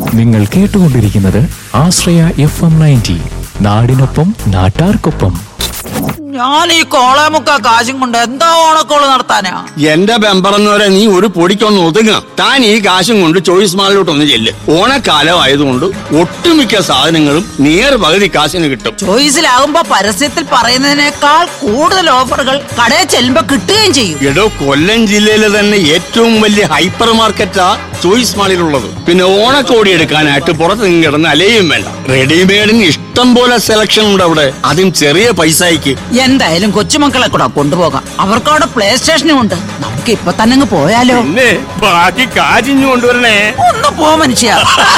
നിങ്ങൾ കേട്ടുകൊണ്ടിരിക്കുന്നത് ആശ്രയ F M ninety നാടിനൊപ്പം നാട്ടാർക്കൊപ്പം ഞാൻ ഈ കോളേമുക്ക കാശും കൊണ്ട് എന്താ ഓണക്കോള് നടത്താനാ എന്റെ ബെമ്പറന്നവരെ നീ ഒരു പൊടിക്കൊന്ന് ഒതുങ്ങ താൻ ഈ കാശും കൊണ്ട് ചോയ്സ് മാളിലോട്ടൊന്ന് ചെല്ല് ഓണക്കാലം ആയതുകൊണ്ട് ഒട്ടുമിക്ക സാധനങ്ങളും നിയർ പകുതി കാശിന് കിട്ടും ചോയ്സിലാകുമ്പോ പരസ്യത്തിൽ പറയുന്നതിനേക്കാൾ കൂടുതൽ ഓഫറുകൾ കടയിൽ ചെല്ലുമ്പോ കിട്ടുകയും ചെയ്യും എടോ കൊല്ലം ജില്ലയിലെ തന്നെ ഏറ്റവും വലിയ ഹൈപ്പർ മാർക്കറ്റാ ചോയ്സ് മാളിലുള്ളത് പിന്നെ ഓണക്കോടി എടുക്കാനായിട്ട് പുറത്ത് നിന്ന് കിടന്ന് അലയും വേണ്ട റെഡിമെയ്ഡിന് ഇഷ്ടം പോലെ സെലക്ഷൻ ഉണ്ട് അവിടെ അതും ചെറിയ പൈസയ്ക്ക് എന്തായാലും കൊച്ചുമക്കളെ കൂടെ കൊണ്ടുപോകാം അവർക്ക് അവിടെ പ്ലേ സ്റ്റേഷനും ഉണ്ട് നമുക്ക് ഇപ്പൊ തന്നെ അങ്ങ് പോയാലോ പിന്നെ ബാക്കി കാശിഞ്ഞു കൊണ്ടുവരണേ ഒന്ന് പോ മനുഷ്യ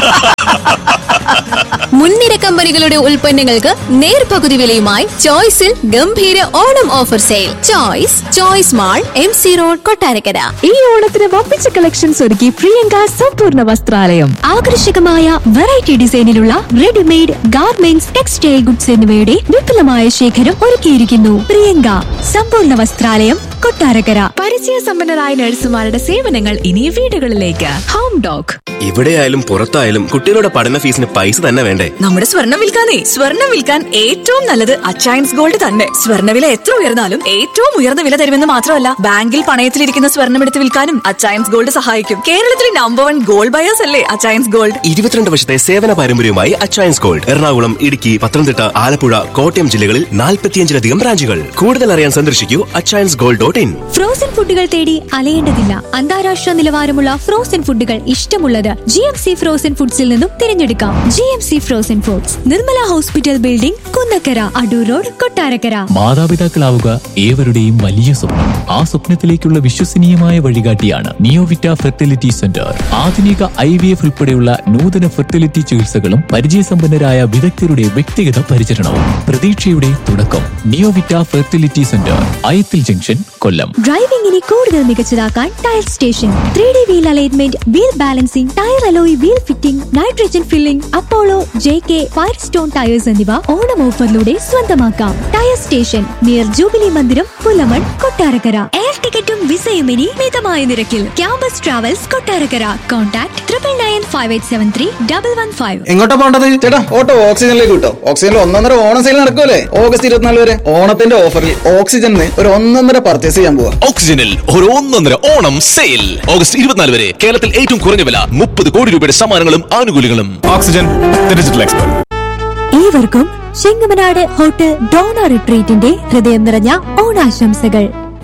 മുൻനിര കമ്പനികളുടെ ഉൽപ്പന്നങ്ങൾക്ക് നേർപകുതി വിലയുമായി ചോയ്സിൽ ഗംഭീര Onam offer sale choice choice mall M C road Kottarakkara ഈ ഓണത്തിന് വമ്പിച്ച കളക്ഷൻസ് ഒരുക്കി പ്രിയങ്ക സമ്പൂർണ്ണ വസ്ത്രാലയം ആകർഷകമായ വെറൈറ്റി ഡിസൈനിലുള്ള റെഡിമെയ്ഡ് ഗാർമെന്റ്സ് ടെക്സ്റ്റൈൽ ഗുഡ്സ് എന്നിവയുടെ വിപുലമായ ശേഖരം ഒരുക്കിയിരിക്കുന്നു പ്രിയങ്ക സമ്പൂർണ്ണ വസ്ത്രാലയം കൊട്ടാരക്കര പരിചയ സമ്പന്നരായ നഴ്സുമാരുടെ സേവനങ്ങൾ ഇനി വീടുകളിലേക്ക് ഹോം ഡോഗ് ഇവിടെയായാലും പുറത്തായാലും കുട്ടികളുടെ പഠന ഫീസിന് പൈസ തന്നെ വേണ്ടേ നമ്മുടെ സ്വർണം വിൽക്കാനേ സ്വർണം വിൽക്കാൻ ഏറ്റവും നല്ലത് അച്ചയൻസ് ഗോൾഡ് തന്നെ സ്വർണ്ണവില എത്ര ഉയർന്നാലും ഏറ്റവും ഉയർന്ന വില തരുമെന്ന് മാത്രമല്ല ബാങ്കിൽ പണയത്തിലിരിക്കുന്ന സ്വർണം എടുത്ത് വിൽക്കാനും അച്ചയൻസ് ഗോൾഡ് സഹായിക്കും കേരളത്തിലെ നമ്പർ വൺ ഗോൾഡ് ബയേഴ്സ് അല്ലേ അച്ചയൻസ് ഗോൾഡ് ഇരുപത്തിരണ്ട് വർഷത്തെ സേവന പാരമ്പര്യവുമായി അച്ചയൻസ് ഗോൾഡ് എറണാകുളം ഇടുക്കി പത്തനംതിട്ട ആലപ്പുഴ കോട്ടയം ജില്ലകളിൽ നാൽപ്പത്തിയഞ്ചിലധികം ബ്രാഞ്ചുകൾ കൂടുതൽ അറിയാൻ സന്ദർശിക്കൂ Achayans gold dot in frozen ഫുഡുകൾ തേടി അലയേണ്ടതില്ല അന്താരാഷ്ട്ര നിലവാരമുള്ള ഫ്രോസൺ ഫുഡുകൾ ഇഷ്ടമുള്ളത് ജി എം സി ഫ്രോസൺ ഫുഡ്സിൽ നിന്നും തിരഞ്ഞെടുക്കാം G M C frozen foods Nirmala hospital building Kunnakkara Adoor road Kottarakkara മാതാപിതാക്കളാവുക ഏവരുടെയും വലിയ സ്വപ്നം ആ സ്വപ്നത്തിലേക്കുള്ള വിശ്വസനീയമായ വഴികാട്ടിയാണ് നിയോവിറ്റ ഫെർട്ടിലിറ്റി സെന്റർ ആധുനിക ഐ വി എഫ് ഉൾപ്പെടെയുള്ള നൂതന ഫെർട്ടിലിറ്റി ചികിത്സകളും പരിചയസമ്പന്നരായ വിദഗ്ധരുടെ വ്യക്തിഗത പരിചരണവും പ്രതീക്ഷയുടെ തുടക്കം Neovita fertility centre Ayathil junction Kollam ഡ്രൈവിംഗിനെ കൂടുതൽ മികച്ചതാക്കാൻ tyre station three D wheel alignment wheel balancing tyre alloy wheel fitting nitrogen filling Apollo J K Firestone tyres എന്നിവ ഓണം ഓഫറിലൂടെ സ്വന്തമാക്കാം ടയർ സ്റ്റേഷൻ നിയർ ജൂബിലി മന്ദിരം പുലമൺ കൊട്ടാരക്കര എയർ ടിക്കറ്റും വിസയും ഇനി മിതമായ നിരക്കിൽ campus travels Kottarakkara contact triple nine five eight seven three double one five എങ്ങോട്ടാ പോണ്ടത് ചേട്ടാ ഓട്ടോ ഓക്സിജനിലേക്ക് കിട്ടോ ഓക്സിജനിൽ ഒന്നൊന്നര ഓണം സെയിൽ നടക്കുമല്ലേ ഓഗസ്റ്റ് ഇരുപത്തിനാല് വരെ ഓണത്തിന്റെ ഓഫറിൽ ഓക്സിജനിൽ ഒരു ഒന്നൊന്നര പർച്ചേസ് ചെയ്യാൻ പോവാ ഓക്സിജനിൽ ഒരു ഒന്നൊന്നര ഓണം സെയിൽ ഓഗസ്റ്റ് ഇരുപത്തിനാല് വരെ കേരളത്തിൽ ഏറ്റവും കുറഞ്ഞ വില മുപ്പത് കോടി രൂപയുടെ സമ്മാനങ്ങളും ആനുകൂല്യങ്ങളും ഓക്സിജൻ ഡിജിറ്റൽ എക്സ്പെർട്ട് ഏവർക്കും ചെങ്ങമനാട് ഹോട്ടൽ ഡോണ റിട്രീറ്റിന്റെ ഹൃദയം നിറഞ്ഞ ഓണാശംസകൾ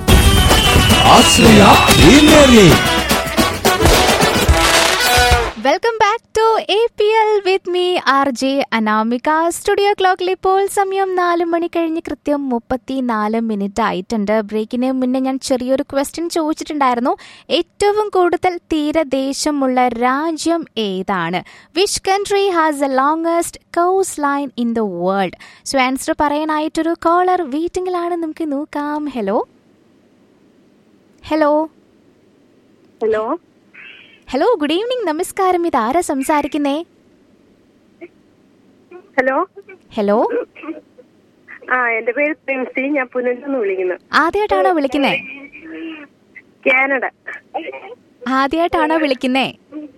welcome back to A P L with me R J Anamika studio ക്ലോക്കിൽ ഇപ്പോൾ സമയം നാല് മണി കഴിഞ്ഞ് കൃത്യം മുപ്പത്തി നാല് മിനിറ്റ് ആയിട്ടുണ്ട് ബ്രേക്കിന് മുന്നേ ഞാൻ ചെറിയൊരു ക്വസ്റ്റ്യൻ ചോദിച്ചിട്ടുണ്ടായിരുന്നു ഏറ്റവും കൂടുതൽ തീരദേശമുള്ള രാജ്യം ഏതാണ് which country has the longest coastline in the world so answer പറയാനായിട്ടൊരു കോളർ വെയിറ്റിംഗിലാണ് നമുക്ക് നോക്കാം hello hello hello hello good evening നമസ്കാരം ഇത് ആരാ സംസാരിക്കുന്നേ ഹലോ ഹലോ ആ എന്റെ പേര് പ്രിൻസി ഞാൻ പുനലൂന്ന് വിളിക്കുന്നു ആദ്യമായിട്ടാണോ വിളിക്കുന്നേ കാനഡ ആദ്യമായിട്ടാണോ വിളിക്കുന്നേ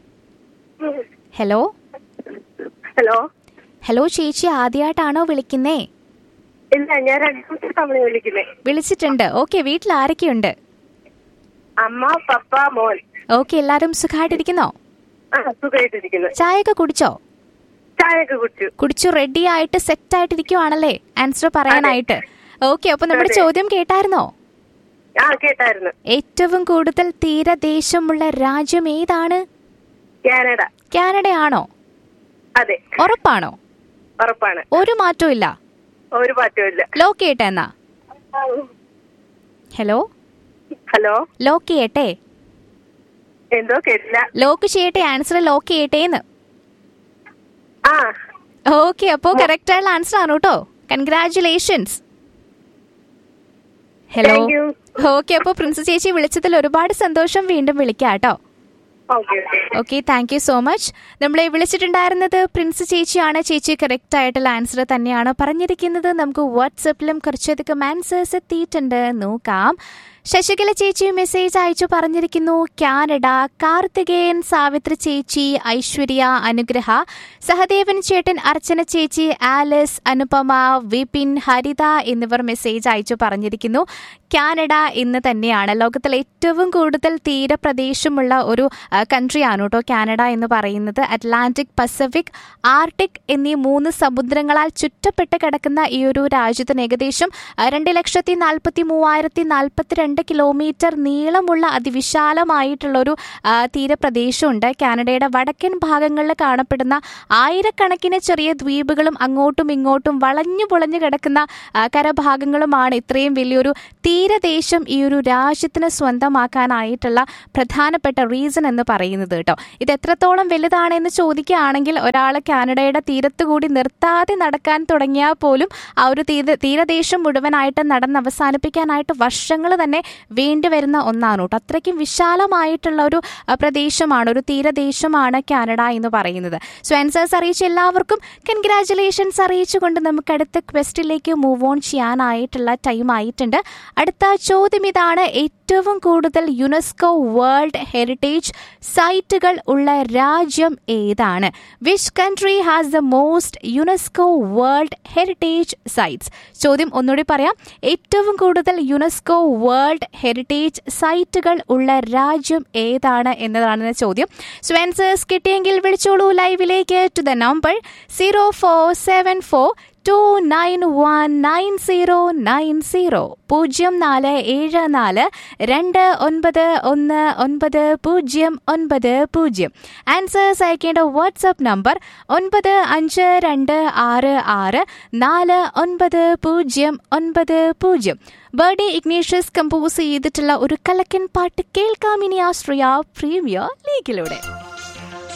ഹലോ ഹലോ ഹലോ ചേച്ചി ആദ്യമായിട്ടാണോ വിളിക്കുന്നേ ഇല്ല ഞാൻ രണ്ടാമത്തെ തവണ വിളിക്കുന്നേ വിളിച്ചിട്ടുണ്ട് ഓക്കെ വീട്ടിൽ ആരൊക്കെയുണ്ട് അമ്മ പപ്പ മോൻ ഓക്കെ എല്ലാരും സുഖമായിട്ടിരിക്കുന്നോ ആ സുഖമായിട്ടിരിക്കുന്നു ചായയൊക്കെ കുടിച്ചോ ചായയൊക്കെ കുടിച്ചു കുടിച്ചു റെഡി ആയിട്ട് സെറ്റ് ആയിട്ടിരിക്കുവാണല്ലേ ആൻസർ പറയാനായിട്ട് ഓക്കെ അപ്പൊ നമ്മുടെ അതെ. ചോദ്യം കേട്ടായിരുന്നോ ആ കേട്ടായിരുന്നു ഏറ്റവും കൂടുതൽ തീരദേശമുള്ള രാജ്യം ഏതാണ് കാനഡ കാനഡയാണോ അതെ ഉറപ്പാണോ ഉറപ്പാണ് ഒരു മാറ്റവും ഇല്ല ഒരു മാറ്റവും ഇല്ല ലോക്ക് ചെയ്യട്ടെ എന്നാ ഹലോ ഹലോ ലോക്ക് ചെയ്യട്ടെ എന്തോ കേട്ടില്ല ലോക്ക് ചെയ്യട്ടെ ആൻസർ ലോക്ക് ചെയ്യട്ടെ എന്ന് ആ ഓക്കെ അപ്പോ കറക്റ്റ് ആയിട്ടുള്ള ആൻസർ ആണ് കേട്ടോ congratulations hello Thank you. Okay അപ്പോ പ്രിൻസസ് ചേച്ചി വിളിച്ചതിൽ ഒരുപാട് സന്തോഷം വീണ്ടും വിളിക്കാം കേട്ടോ okay okay okay thank you so much നമ്മളെ വിളിച്ചിട്ടുണ്ടായിരുന്നത് പ്രിൻസ് ചേച്ചിയാണ് ചേച്ചി കറക്റ്റ് ആയിട്ടുള്ള ആൻസർ തന്നെയാണ് പറഞ്ഞിരിക്കുന്നത് നമുക്ക് വാട്സപ്പിലും കുറച്ചധികം ആൻസേഴ്സ് എത്തിയിട്ടുണ്ട് നോക്കാം ശശികല ചേച്ചി മെസ്സേജ് അയച്ചു പറഞ്ഞിരിക്കുന്നു കാനഡ കാർത്തികേയൻ സാവിത്രി ചേച്ചി ഐശ്വര്യ അനുഗ്രഹ സഹദേവൻ ചേട്ടൻ അർച്ചന ചേച്ചി ആലിസ് അനുപമ വിപിൻ ഹരിത എന്നിവർ മെസ്സേജ് അയച്ചു പറഞ്ഞിരിക്കുന്നു കാനഡ ഇന്ന് തന്നെയാണ് ലോകത്തിൽ ഏറ്റവും കൂടുതൽ തീരപ്രദേശമുള്ള ഒരു കൺട്രിയാണ് കേട്ടോ കാനഡ എന്ന് പറയുന്നത് അറ്റ്ലാന്റിക് പസഫിക് ആർട്ടിക് എന്നീ മൂന്ന് സമുദ്രങ്ങളാൽ ചുറ്റപ്പെട്ട് കിടക്കുന്ന ഈ ഒരു രാജ്യത്തിന് ഏകദേശം ആ, രണ്ട് ലക്ഷത്തി നാൽപ്പത്തി മൂവായിരത്തി നാൽപ്പത്തിരണ്ട് കിലോമീറ്റർ നീളമുള്ള അതിവിശാലമായിട്ടുള്ള ഒരു ആ, തീരപ്രദേശമുണ്ട് കാനഡയുടെ വടക്കൻ ഭാഗങ്ങളിൽ കാണപ്പെടുന്ന ആയിരക്കണക്കിന് ചെറിയ ദ്വീപുകളും അങ്ങോട്ടും ഇങ്ങോട്ടും വളഞ്ഞു പൊളഞ്ഞു കിടക്കുന്ന ആ, കരഭാഗങ്ങളുമാണ് ഇത്രയും വലിയൊരു തീരദേശം ഈ ഒരു രാജ്യത്തിന് സ്വന്തമാക്കാനായിട്ടുള്ള പ്രധാനപ്പെട്ട റീസൺ എന്ന് പറയുന്നത് കേട്ടോ ഇത് എത്രത്തോളം വലുതാണെന്ന് ചോദിക്കുകയാണെങ്കിൽ ഒരാൾ കാനഡയുടെ തീരത്ത് കൂടി നിർത്താതെ നടക്കാൻ തുടങ്ങിയാൽ പോലും ആ ഒരു തീര തീരദേശം മുഴുവനായിട്ട് നടന്ന് അവസാനിപ്പിക്കാനായിട്ട് വർഷങ്ങൾ തന്നെ വേണ്ടി വരുന്ന ഒന്നാണ് കേട്ടോ അത്രയ്ക്കും വിശാലമായിട്ടുള്ള ഒരു ആ, പ്രദേശമാണ് ഒരു തീരദേശമാണ് കാനഡ എന്ന് പറയുന്നത് സോ ആൻസേഴ്സ് അറിയിച്ച എല്ലാവർക്കും കൺഗ്രാറ്റുലേഷൻസ് അറിയിച്ചുകൊണ്ട് നമുക്ക് അടുത്ത ക്വസ്റ്റിലേക്ക് മൂവ് ഓൺ ചെയ്യാനായിട്ടുള്ള ടൈം ആയിട്ടുണ്ട് അടുത്ത ചോദ്യം ഇതാണ് ഏറ്റവും കൂടുതൽ യുനെസ്കോ വേൾഡ് ഹെറിറ്റേജ് സൈറ്റുകൾ ഉള്ള രാജ്യം ഏതാണ് which country has the most UNESCO world heritage sites ചോദ്യം ഒന്നുകൂടി പറയാം ഏറ്റവും കൂടുതൽ യുനെസ്കോ വേൾഡ് ഹെറിറ്റേജ് സൈറ്റുകൾ ഉള്ള രാജ്യം ഏതാണ് എന്നതാണ് ചോദ്യം സോ ആൻസേഴ്സ് കിട്ടിയെങ്കിൽ വിളിച്ചോളൂ ലൈവിലേക്ക് to the number zero four seven four two nine one nine zero nine zero പൂജ്യം നാല് ഏഴ് നാല് രണ്ട് ഒൻപത് ഒന്ന് ഒൻപത് പൂജ്യം ഒൻപത് പൂജ്യം ആൻസേഴ്സ് അയക്കേണ്ട വാട്സപ്പ് നമ്പർ ഒൻപത് അഞ്ച് രണ്ട് ആറ് ആറ് നാല് ഒൻപത് പൂജ്യം ഒൻപത് പൂജ്യം ബർത്ത്ഡേ ഇഗ്നേഷ്യസ് കമ്പോസ് ചെയ്തിട്ടുള്ള ഒരു കലക്കൻ പാട്ട് കേൾക്കാം ഇനി ആശ്രയ പ്രീമിയർ ലീഗിലൂടെ